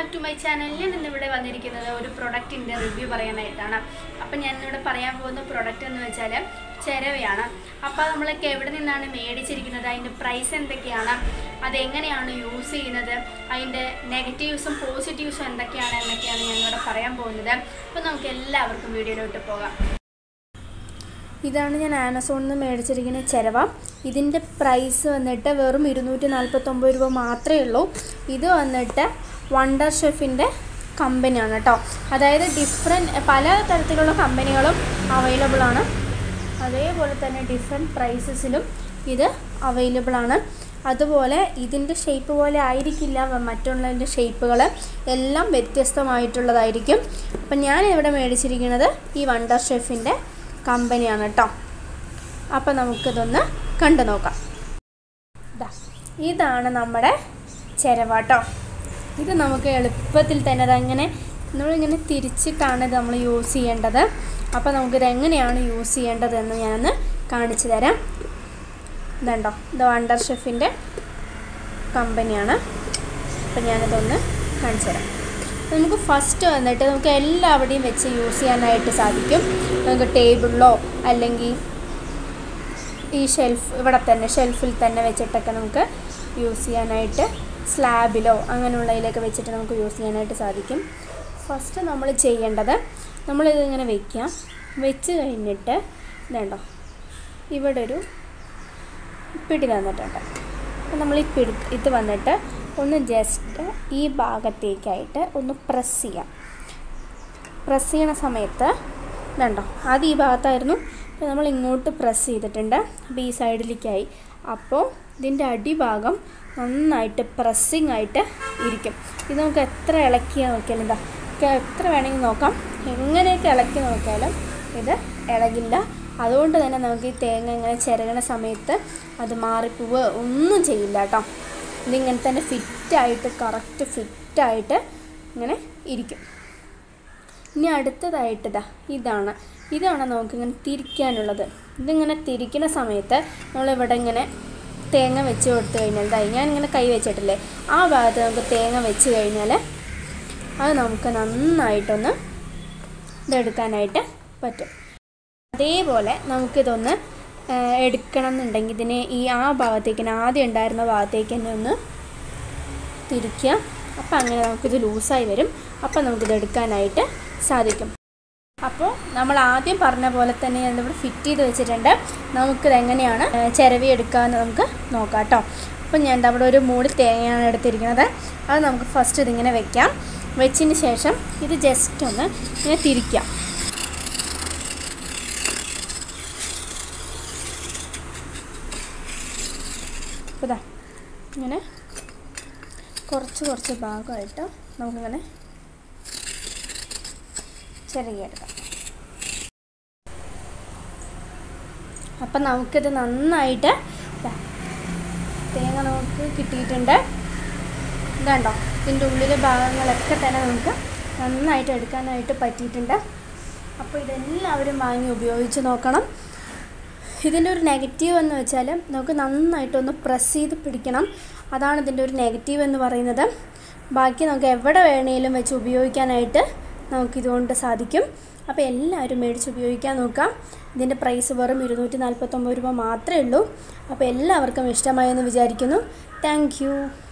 back to my channel ഞാൻ ഇന്നിവിടെ വന്നിരിക്കുന്നത് ഒരു പ്രൊഡക്റ്റിൻ്റെ റിവ്യൂ പറയാനായിട്ടാണ് അപ്പം ഞാൻ ഇന്നിവിടെ പറയാൻ പോകുന്ന പ്രൊഡക്റ്റ് എന്ന് വെച്ചാൽ ചിരവയാണ് അപ്പോൾ നമ്മളൊക്കെ എവിടെ നിന്നാണ് മേടിച്ചിരിക്കുന്നത് അതിൻ്റെ പ്രൈസ് എന്തൊക്കെയാണ് അതെങ്ങനെയാണ് യൂസ് ചെയ്യുന്നത് അതിൻ്റെ നെഗറ്റീവ്സും പോസിറ്റീവ്സും എന്തൊക്കെയാണ് എന്നൊക്കെയാണ് ഞാനിവിടെ പറയാൻ പോകുന്നത് അപ്പോൾ നമുക്ക് എല്ലാവർക്കും വീഡിയോയിലോട്ട് പോകാം ഇതാണ് ഞാൻ ആമസോണിൽ നിന്ന് മേടിച്ചിരിക്കുന്ന ചിരവ ഇതിൻ്റെ പ്രൈസ് വന്നിട്ട് വെറും ഇരുന്നൂറ്റി നാൽപ്പത്തൊമ്പത് രൂപ മാത്രമേ ഉള്ളൂ ഇത് വന്നിട്ട് വണ്ടർ ഷെഫിൻ്റെ കമ്പനിയാണ് കേട്ടോ അതായത് ഡിഫറെൻറ്റ് പല തരത്തിലുള്ള കമ്പനികളും അവൈലബിൾ ആണ് അതേപോലെ തന്നെ ഡിഫറെൻറ്റ് പ്രൈസസിലും ഇത് അവൈലബിൾ ആണ് അതുപോലെ ഇതിൻ്റെ ഷേപ്പ് പോലെ ആയിരിക്കില്ല വ- മറ്റുള്ളതിൻ്റെ ഷേപ്പുകൾ എല്ലാം വ്യത്യസ്തമായിട്ടുള്ളതായിരിക്കും അപ്പം ഞാൻ ഇവിടെ മേടിച്ചിരിക്കുന്നത് ഈ വണ്ടർ ഷെഫിൻ്റെ കമ്പനിയാണ് കേട്ടോ അപ്പം നമുക്കിതൊന്ന് കണ്ടു നോക്കാം ദാ, ഇതാണ് നമ്മുടെ ചിരവാട്ടോ ഇത് നമുക്ക് എളുപ്പത്തിൽ തന്നെ അതങ്ങനെ നമ്മളിങ്ങനെ തിരിച്ചിട്ടാണ് ഇത് നമ്മൾ യൂസ് ചെയ്യേണ്ടത് അപ്പോൾ നമുക്കിത് എങ്ങനെയാണ് യൂസ് ചെയ്യേണ്ടതെന്ന് ഞാനൊന്ന് കാണിച്ചു തരാം ഇതുണ്ടോ ഇത് വണ്ടർ ഷെഫിൻ്റെ കമ്പനിയാണ് അപ്പം ഞാനിതൊന്ന് കാണിച്ചു തരാം അപ്പോൾ നമുക്ക് ഫസ്റ്റ് വന്നിട്ട് നമുക്ക് എല്ലാവിടെയും വെച്ച് യൂസ് ചെയ്യാനായിട്ട് സാധിക്കും നമുക്ക് ടേബിളിലോ അല്ലെങ്കിൽ ഈ ഷെൽഫ് ഇവിടെ തന്നെ ഷെൽഫിൽ തന്നെ വെച്ചിട്ടൊക്കെ നമുക്ക് യൂസ് ചെയ്യാനായിട്ട് സ്ലാബിലോ അങ്ങനെയുള്ളതിലൊക്കെ വെച്ചിട്ട് നമുക്ക് യൂസ് ചെയ്യാനായിട്ട് സാധിക്കും ഫസ്റ്റ് നമ്മൾ ചെയ്യേണ്ടത് നമ്മളിത് ഇങ്ങനെ വെക്കാം വെച്ച് കഴിഞ്ഞിട്ട് ഇതുണ്ടോ ഇവിടെ ഒരു പിടി തന്നിട്ടുണ്ട് അപ്പോൾ നമ്മൾ ഈ പിടി ഇത് വന്നിട്ട് ഒന്ന് ജസ്റ്റ് ഈ ഭാഗത്തേക്കായിട്ട് ഒന്ന് പ്രസ് ചെയ്യാം പ്രസ് ചെയ്യണ സമയത്ത് ഇതുണ്ടോ ആദ്യം ഈ ഭാഗത്തായിരുന്നു അപ്പോൾ നമ്മൾ ഇങ്ങോട്ട് പ്രസ് ചെയ്തിട്ടുണ്ട് അപ്പോൾ ഈ സൈഡിലേക്കായി അപ്പോൾ ഇതിൻ്റെ അടിഭാഗം നന്നായിട്ട് പ്രസ്സിങ് ആയിട്ട് ഇരിക്കും ഇത് നമുക്ക് എത്ര ഇളക്കിയാൽ നോക്കിയാലും എന്താ എത്ര വേണമെങ്കിൽ നോക്കാം എങ്ങനെയൊക്കെ ഇളക്കി നോക്കിയാലും ഇത് ഇളകില്ല അതുകൊണ്ട് തന്നെ നമുക്ക് ഈ തേങ്ങ ഇങ്ങനെ ചിരകണ സമയത്ത് അത് മാറിപ്പോവുക ഒന്നും ചെയ്യില്ല കേട്ടോ ഇതിങ്ങനെ തന്നെ ഫിറ്റായിട്ട് കറക്റ്റ് ഫിറ്റായിട്ട് ഇങ്ങനെ ഇരിക്കും ഇനി അടുത്തതായിട്ട് ഇതാ ഇതാണ് ഇതാണ് നമുക്കിങ്ങനെ തിരിക്കാനുള്ളത് ഇതിങ്ങനെ തിരിക്കുന്ന സമയത്ത് നമ്മളിവിടെ ഇങ്ങനെ തേങ്ങ വെച്ച് കൊടുത്തു കഴിഞ്ഞാൽ ഇതായി ഞാനിങ്ങനെ കൈ വെച്ചിട്ടില്ലേ ആ ഭാഗത്ത് നമുക്ക് തേങ്ങ വെച്ച് കഴിഞ്ഞാൽ അത് നമുക്ക് നന്നായിട്ടൊന്ന് ഇതെടുക്കാനായിട്ട് പറ്റും അതേപോലെ നമുക്കിതൊന്ന് ആ, എടുക്കണം എന്നുണ്ടെങ്കിൽ ഇതിനെ ഈ ആ ഭാഗത്തേക്ക് തന്നെ ആദ്യം ഉണ്ടായിരുന്ന ഭാഗത്തേക്ക് തന്നെ ഒന്ന് തിരിക്കുക അപ്പോൾ അങ്ങനെ നമുക്കിത് ലൂസായി വരും അപ്പോൾ നമുക്കിത് എടുക്കാനായിട്ട് സാധിക്കും അപ്പോൾ നമ്മൾ ആദ്യം പറഞ്ഞ പോലെ തന്നെ ഞാനിവിടെ ഫിറ്റ് ചെയ്ത് വെച്ചിട്ടുണ്ട് നമുക്കിത് എങ്ങനെയാണ് ആ, ചിരവി എടുക്കാമെന്ന് നമുക്ക് നോക്കാം കേട്ടോ അപ്പോൾ ഞാൻ ദാ അവിടെ ഒരു മൂടി തേങ്ങയാണ് എടുത്തിരിക്കുന്നത് അത് നമുക്ക് ഫസ്റ്റ് ഇതിങ്ങനെ വെക്കാം വെച്ചതിന് ശേഷം ഇത് ജസ്റ്റ് ഒന്ന് ഇങ്ങനെ തിരിക്കാം അപ്പോൾ ഇതാ ഇങ്ങനെ കുറച്ച് കുറച്ച് ഭാഗമായിട്ട് നമുക്കിങ്ങനെ ചെറുകിയെടുക്കാം അപ്പം നമുക്കിത് നന്നായിട്ട് ദാ തേങ്ങ നമുക്ക് കിട്ടിയിട്ടുണ്ട് ഇതുണ്ടോ ഇതിൻ്റെ ഉള്ളിലെ ഭാഗങ്ങളൊക്കെ തന്നെ നമുക്ക് നന്നായിട്ട് എടുക്കാനായിട്ട് പറ്റിയിട്ടുണ്ട് അപ്പോൾ ഇതെല്ലാവരും വാങ്ങി ഉപയോഗിച്ച് നോക്കണം ഇതിൻ്റെ ഒരു നെഗറ്റീവ് എന്ന് വെച്ചാൽ നമുക്ക് നന്നായിട്ടൊന്ന് പ്രസ് ചെയ്ത് പിടിക്കണം അതാണ് ഇതിൻ്റെ ഒരു നെഗറ്റീവ് എന്ന് പറയുന്നത് ബാക്കി നമുക്ക് എവിടെ വേണേലും വെച്ച് ഉപയോഗിക്കാനായിട്ട് നമുക്കിതുകൊണ്ട് സാധിക്കും അപ്പോൾ എല്ലാവരും മേടിച്ച് ഉപയോഗിക്കാൻ നോക്കാം ഇതിൻ്റെ പ്രൈസ് വെറും ഇരുന്നൂറ്റി നാൽപ്പത്തൊമ്പത് രൂപ മാത്രമേ ഉള്ളൂ അപ്പോൾ എല്ലാവർക്കും ഇഷ്ടമായെന്ന് വിചാരിക്കുന്നു താങ്ക്